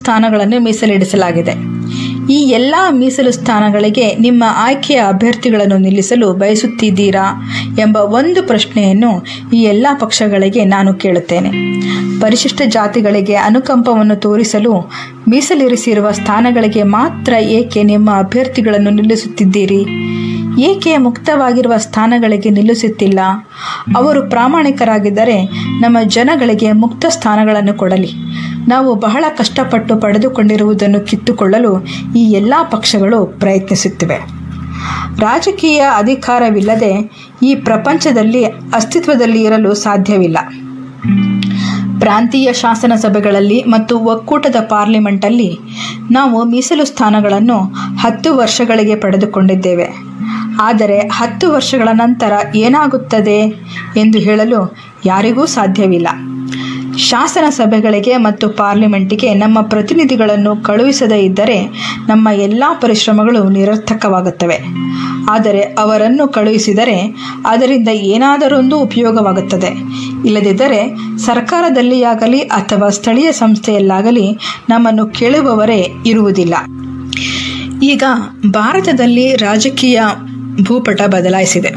ಸ್ಥಾನಗಳನ್ನು ಮೀಸಲಿಡಿಸಲಾಗಿದೆ ಈ ಎಲ್ಲ ಮೀಸಲು ಸ್ಥಾನಗಳಿಗೆ ನಿಮ್ಮ ಆಯ್ಕೆಯ ಅಭ್ಯರ್ಥಿಗಳನ್ನು ನಿಲ್ಲಿಸಲು ಬಯಸುತ್ತಿದ್ದೀರಾ ಎಂಬ ಒಂದು ಪ್ರಶ್ನೆಯನ್ನು ಈ ಎಲ್ಲ ಪಕ್ಷಗಳಿಗೆ ನಾನು ಕೇಳುತ್ತೇನೆ ಪರಿಶಿಷ್ಟ ಜಾತಿಗಳಿಗೆ ಅನುಕಂಪವನ್ನು ತೋರಿಸಲು ಮೀಸಲಿರಿಸಿರುವ ಸ್ಥಾನಗಳಿಗೆ ಮಾತ್ರ ಏಕೆ ನಿಮ್ಮ ಅಭ್ಯರ್ಥಿಗಳನ್ನು ನಿಲ್ಲಿಸುತ್ತಿದ್ದೀರಿ ಏಕೆ ಮುಕ್ತವಾಗಿರುವ ಸ್ಥಾನಗಳಿಗೆ ನಿಲ್ಲಿಸುತ್ತಿಲ್ಲ ಅವರು ಪ್ರಾಮಾಣಿಕರಾಗಿದ್ದರೆ ನಮ್ಮ ಜನಗಳಿಗೆ ಮುಕ್ತ ಸ್ಥಾನಗಳನ್ನು ಕೊಡಲಿ ನಾವು ಬಹಳ ಕಷ್ಟಪಟ್ಟು ಪಡೆದುಕೊಂಡಿರುವುದನ್ನು ಕಿತ್ತುಕೊಳ್ಳಲು ಈ ಎಲ್ಲ ಪಕ್ಷಗಳು ಪ್ರಯತ್ನಿಸುತ್ತಿವೆ ರಾಜಕೀಯ ಅಧಿಕಾರವಿಲ್ಲದೆ ಈ ಪ್ರಪಂಚದಲ್ಲಿ ಅಸ್ತಿತ್ವದಲ್ಲಿ ಇರಲು ಸಾಧ್ಯವಿಲ್ಲ ಪ್ರಾಂತೀಯ ಶಾಸನ ಸಭೆಗಳಲ್ಲಿ ಮತ್ತು ಒಕ್ಕೂಟದ ಪಾರ್ಲಿಮೆಂಟಲ್ಲಿ ನಾವು ಮೀಸಲು ಸ್ಥಾನಗಳನ್ನು ಹತ್ತು ವರ್ಷಗಳಿಗೆ ಪಡೆದುಕೊಂಡಿದ್ದೇವೆ ಆದರೆ ಹತ್ತು ವರ್ಷಗಳ ನಂತರ ಏನಾಗುತ್ತದೆ ಎಂದು ಹೇಳಲು ಯಾರಿಗೂ ಸಾಧ್ಯವಿಲ್ಲ ಶಾಸನ ಸಭೆಗಳಿಗೆ ಮತ್ತು ಪಾರ್ಲಿಮೆಂಟಿಗೆ ನಮ್ಮ ಪ್ರತಿನಿಧಿಗಳನ್ನು ಕಳುಹಿಸದೇ ಇದ್ದರೆ ನಮ್ಮ ಎಲ್ಲ ಪರಿಶ್ರಮಗಳು ನಿರರ್ಥಕವಾಗುತ್ತವೆ ಆದರೆ ಅವರನ್ನು ಕಳುಹಿಸಿದರೆ ಅದರಿಂದ ಏನಾದರೊಂದು ಉಪಯೋಗವಾಗುತ್ತದೆ ಇಲ್ಲದಿದ್ದರೆ ಸರ್ಕಾರದಲ್ಲಿಯಾಗಲಿ ಅಥವಾ ಸ್ಥಳೀಯ ಸಂಸ್ಥೆಯಲ್ಲಾಗಲಿ ನಮ್ಮನ್ನು ಕೇಳುವವರೇ ಇರುವುದಿಲ್ಲ ಈಗ ಭಾರತದಲ್ಲಿ ರಾಜಕೀಯ ಭೂಪಟ ಬದಲಾಯಿಸಿದೆ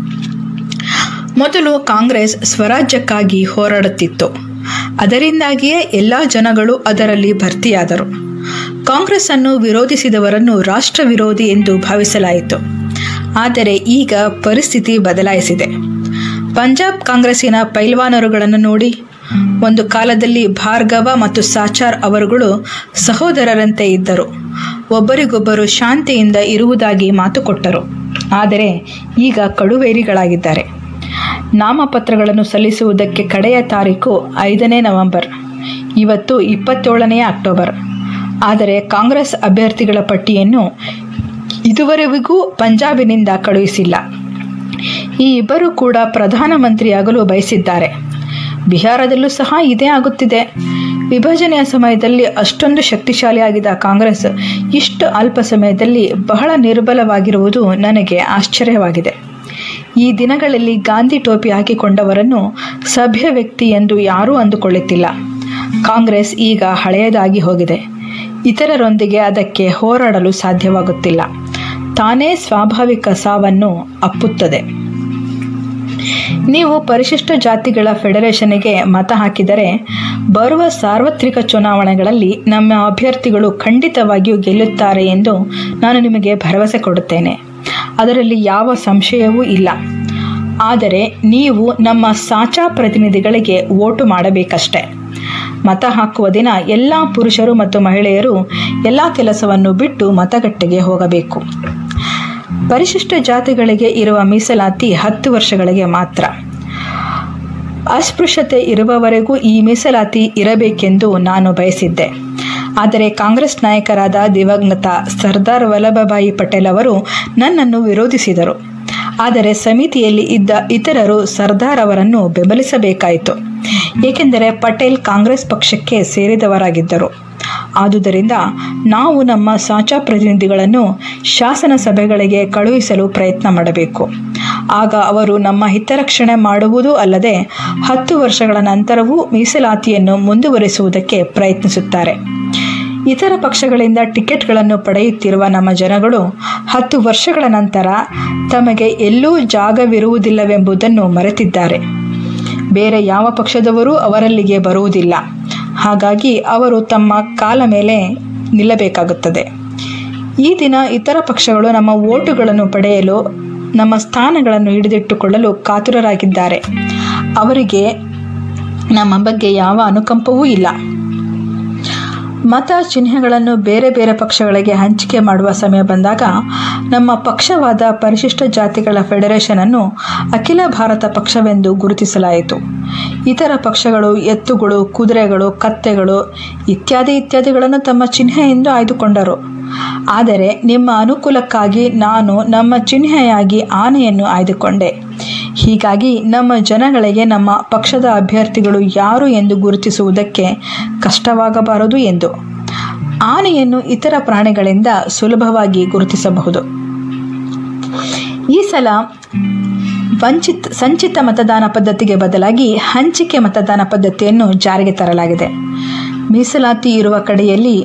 ಮೊದಲು ಕಾಂಗ್ರೆಸ್ ಸ್ವರಾಜ್ಯಕ್ಕಾಗಿ ಹೋರಾಡುತ್ತಿತ್ತು ಅದರಿಂದಾಗಿಯೇ ಎಲ್ಲ ಜನಗಳು ಅದರಲ್ಲಿ ಭರ್ತಿಯಾದರು ಕಾಂಗ್ರೆಸ್ ಅನ್ನು ವಿರೋಧಿಸಿದವರನ್ನು ರಾಷ್ಟ್ರ ವಿರೋಧಿ ಎಂದು ಭಾವಿಸಲಾಯಿತು ಆದರೆ ಈಗ ಪರಿಸ್ಥಿತಿ ಬದಲಾಯಿಸಿದೆ ಪಂಜಾಬ್ ಕಾಂಗ್ರೆಸ್ಸಿನ ಪೈಲ್ವಾನರುಗಳನ್ನು ನೋಡಿ ಒಂದು ಕಾಲದಲ್ಲಿ ಭಾರ್ಗವ ಮತ್ತು ಸಾಚಾರ್ ಅವರುಗಳು ಸಹೋದರರಂತೆ ಇದ್ದರು ಒಬ್ಬರಿಗೊಬ್ಬರು ಶಾಂತಿಯಿಂದ ಇರುವುದಾಗಿ ಮಾತು ಕೊಟ್ಟರು ಆದರೆ ಈಗ ಕಡುವೈರಿಗಳಾಗಿದ್ದಾರೆ ನಾಮಪತ್ರಗಳನ್ನು ಸಲ್ಲಿಸುವುದಕ್ಕೆ ಕಡೆಯ ತಾರೀಕು ಐದನೇ ನವೆಂಬರ್ ಇವತ್ತು ಇಪ್ಪತ್ತೇಳನೆಯ ಅಕ್ಟೋಬರ್ ಆದರೆ ಕಾಂಗ್ರೆಸ್ ಅಭ್ಯರ್ಥಿಗಳ ಪಟ್ಟಿಯನ್ನು ಇದುವರೆವಿಗೂ ಪಂಜಾಬಿನಿಂದ ಕಳುಹಿಸಿಲ್ಲ ಈ ಇಬ್ಬರು ಕೂಡ ಪ್ರಧಾನಮಂತ್ರಿಯಾಗಲು ಬಯಸಿದ್ದಾರೆ ಬಿಹಾರದಲ್ಲೂ ಸಹ ಇದೇ ಆಗುತ್ತಿದೆ ವಿಭಜನೆಯ ಸಮಯದಲ್ಲಿ ಅಷ್ಟೊಂದು ಶಕ್ತಿಶಾಲಿಯಾಗಿದ್ದ ಕಾಂಗ್ರೆಸ್ ಇಷ್ಟು ಅಲ್ಪ ಸಮಯದಲ್ಲಿ ಬಹಳ ನಿರ್ಬಲವಾಗಿರುವುದು ನನಗೆ ಆಶ್ಚರ್ಯವಾಗಿದೆ ಈ ದಿನಗಳಲ್ಲಿ ಗಾಂಧಿ ಟೋಪಿ ಹಾಕಿಕೊಂಡವರನ್ನು ಸಭ್ಯ ವ್ಯಕ್ತಿ ಎಂದು ಯಾರೂ ಅಂದುಕೊಳ್ಳುತ್ತಿಲ್ಲ ಕಾಂಗ್ರೆಸ್ ಈಗ ಹಳೆಯದಾಗಿ ಹೋಗಿದೆ ಇತರರೊಂದಿಗೆ ಅದಕ್ಕೆ ಹೋರಾಡಲು ಸಾಧ್ಯವಾಗುತ್ತಿಲ್ಲ ತಾನೇ ಸ್ವಾಭಾವಿಕ ಸಾವನ್ನು ಅಪ್ಪುತ್ತದೆ ನೀವು ಪರಿಶಿಷ್ಟ ಜಾತಿಗಳ ಫೆಡರೇಷನ್ಗೆ ಮತ ಹಾಕಿದರೆ ಬರುವ ಸಾರ್ವತ್ರಿಕ ಚುನಾವಣೆಗಳಲ್ಲಿ ನಮ್ಮ ಅಭ್ಯರ್ಥಿಗಳು ಖಂಡಿತವಾಗಿಯೂ ಗೆಲ್ಲುತ್ತಾರೆ ಎಂದು ನಾನು ನಿಮಗೆ ಭರವಸೆ ಕೊಡುತ್ತೇನೆ ಅದರಲ್ಲಿ ಯಾವ ಸಂಶಯವೂ ಇಲ್ಲ ಆದರೆ ನೀವು ನಮ್ಮ ಸಾಚಾ ಪ್ರತಿನಿಧಿಗಳಿಗೆ ವೋಟು ಮಾಡಬೇಕಷ್ಟೆ ಮತ ಹಾಕುವ ದಿನ ಎಲ್ಲ ಪುರುಷರು ಮತ್ತು ಮಹಿಳೆಯರು ಎಲ್ಲ ಕೆಲಸವನ್ನು ಬಿಟ್ಟು ಮತಗಟ್ಟೆಗೆ ಹೋಗಬೇಕು ಪರಿಶಿಷ್ಟ ಜಾತಿಗಳಿಗೆ ಇರುವ ಮೀಸಲಾತಿ ಹತ್ತು ವರ್ಷಗಳಿಗೆ ಮಾತ್ರ ಅಸ್ಪೃಶ್ಯತೆ ಇರುವವರೆಗೂ ಈ ಮೀಸಲಾತಿ ಇರಬೇಕೆಂದು ನಾನು ಬಯಸಿದ್ದೆ ಆದರೆ ಕಾಂಗ್ರೆಸ್ ನಾಯಕರಾದ ದಿವಂಗತ ಸರ್ದಾರ್ ವಲ್ಲಭಭಾಯಿ ಪಟೇಲ್ ಅವರು ನನ್ನನ್ನು ವಿರೋಧಿಸಿದರು ಆದರೆ ಸಮಿತಿಯಲ್ಲಿ ಇದ್ದ ಇತರರು ಸರ್ದಾರ್ ಅವರನ್ನು ಬೆಂಬಲಿಸಬೇಕಾಯಿತು ಏಕೆಂದರೆ ಪಟೇಲ್ ಕಾಂಗ್ರೆಸ್ ಪಕ್ಷಕ್ಕೆ ಸೇರಿದವರಾಗಿದ್ದರು ಆದುದರಿಂದ ನಾವು ನಮ್ಮ ಸಾಚಾ ಪ್ರತಿನಿಧಿಗಳನ್ನು ಶಾಸನ ಸಭೆಗಳಿಗೆ ಕಳುಹಿಸಲು ಪ್ರಯತ್ನ ಮಾಡಬೇಕು ಆಗ ಅವರು ನಮ್ಮ ಹಿತರಕ್ಷಣೆ ಮಾಡುವುದೂ ಅಲ್ಲದೆ ಹತ್ತು ವರ್ಷಗಳ ನಂತರವೂ ಮೀಸಲಾತಿಯನ್ನು ಮುಂದುವರಿಸುವುದಕ್ಕೆ ಪ್ರಯತ್ನಿಸುತ್ತಾರೆ ಇತರ ಪಕ್ಷಗಳಿಂದ ಟಿಕೆಟ್ಗಳನ್ನು ಪಡೆಯುತ್ತಿರುವ ನಮ್ಮ ಜನಗಳು ಹತ್ತು ವರ್ಷಗಳ ನಂತರ ತಮಗೆ ಎಲ್ಲೂ ಜಾಗವಿರುವುದಿಲ್ಲವೆಂಬುದನ್ನು ಮರೆತಿದ್ದಾರೆ ಬೇರೆ ಯಾವ ಪಕ್ಷದವರೂ ಅವರಲ್ಲಿಗೆ ಬರುವುದಿಲ್ಲ ಹಾಗಾಗಿ ಅವರು ತಮ್ಮ ಕಾಲ ಮೇಲೆ ನಿಲ್ಲಬೇಕಾಗುತ್ತದೆ ಈ ದಿನ ಇತರ ಪಕ್ಷಗಳು ನಮ್ಮ ಓಟುಗಳನ್ನು ಪಡೆಯಲು ನಮ್ಮ ಸ್ಥಾನಗಳನ್ನು ಹಿಡಿದಿಟ್ಟುಕೊಳ್ಳಲು ಕಾತುರರಾಗಿದ್ದಾರೆ ಅವರಿಗೆ ನಮ್ಮ ಬಗ್ಗೆ ಯಾವ ಅನುಕಂಪವೂ ಇಲ್ಲ ಮತ ಚಿಹ್ನೆಗಳನ್ನು ಬೇರೆ ಬೇರೆ ಪಕ್ಷಗಳಿಗೆ ಹಂಚಿಕೆ ಮಾಡುವ ಸಮಯ ಬಂದಾಗ ನಮ್ಮ ಪಕ್ಷವಾದ ಪರಿಶಿಷ್ಟ ಜಾತಿಗಳ ಫೆಡರೇಷನ್ ಅನ್ನು ಅಖಿಲ ಭಾರತ ಪಕ್ಷವೆಂದು ಗುರುತಿಸಲಾಯಿತು ಇತರ ಪಕ್ಷಗಳು ಎತ್ತುಗಳು ಕುದುರೆಗಳು ಕತ್ತೆಗಳು ಇತ್ಯಾದಿ ಇತ್ಯಾದಿಗಳನ್ನು ತಮ್ಮ ಚಿಹ್ನೆ ಎಂದು ಆಯ್ದುಕೊಂಡರು ಆದರೆ ನಿಮ್ಮ ಅನುಕೂಲಕ್ಕಾಗಿ ನಾನು ನಮ್ಮ ಚಿಹ್ನೆಯಾಗಿ ಆನೆಯನ್ನು ಆಯ್ದುಕೊಂಡೆ ಹೀಗಾಗಿ ನಮ್ಮ ಜನಗಳಿಗೆ ನಮ್ಮ ಪಕ್ಷದ ಅಭ್ಯರ್ಥಿಗಳು ಯಾರು ಎಂದು ಗುರುತಿಸುವುದಕ್ಕೆ ಕಷ್ಟವಾಗಬಾರದು ಎಂದು ಆನೆಯನ್ನು ಇತರ ಪ್ರಾಣಿಗಳಿಂದ ಸುಲಭವಾಗಿ ಗುರುತಿಸಬಹುದು ಈ ಸಲ ವಂಚಿತ್ ಸಂಚಿತ ಮತದಾನ ಪದ್ಧತಿಗೆ ಬದಲಾಗಿ ಹಂಚಿಕೆ ಮತದಾನ ಪದ್ಧತಿಯನ್ನು ಜಾರಿಗೆ ತರಲಾಗಿದೆ ಮೀಸಲಾತಿ ಇರುವ ಕಡೆಯಲ್ಲಿ